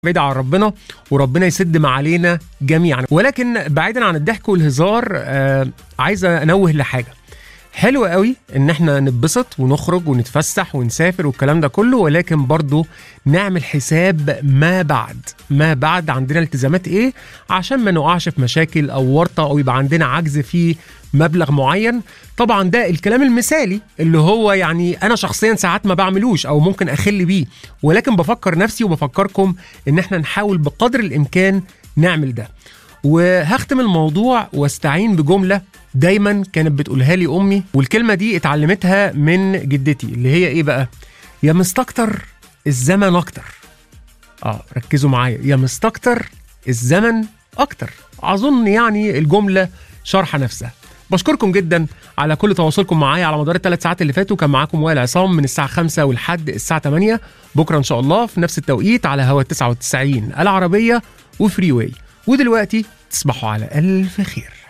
بعيد عن ربنا وربنا يسد ما علينا جميعا ولكن بعيدا عن الضحك والهزار آه عايز انوه لحاجه حلو قوي ان احنا نتبسط ونخرج ونتفسح ونسافر والكلام ده كله ولكن برضو نعمل حساب ما بعد ما بعد عندنا التزامات ايه عشان ما نقعش في مشاكل او ورطه او يبقى عندنا عجز في مبلغ معين طبعا ده الكلام المثالي اللي هو يعني انا شخصيا ساعات ما بعملوش او ممكن اخل بيه ولكن بفكر نفسي وبفكركم ان احنا نحاول بقدر الامكان نعمل ده وهختم الموضوع واستعين بجمله دايما كانت بتقولها لي امي والكلمه دي اتعلمتها من جدتي اللي هي ايه بقى يا مستكتر الزمن اكتر اه ركزوا معايا يا مستكتر الزمن اكتر اظن يعني الجمله شرح نفسها بشكركم جدا على كل تواصلكم معايا على مدار الثلاث ساعات اللي فاتوا كان معاكم وائل عصام من الساعه 5 ولحد الساعه 8 بكره ان شاء الله في نفس التوقيت على هوا 99 العربيه وفري واي ودلوقتي تصبحوا على الف خير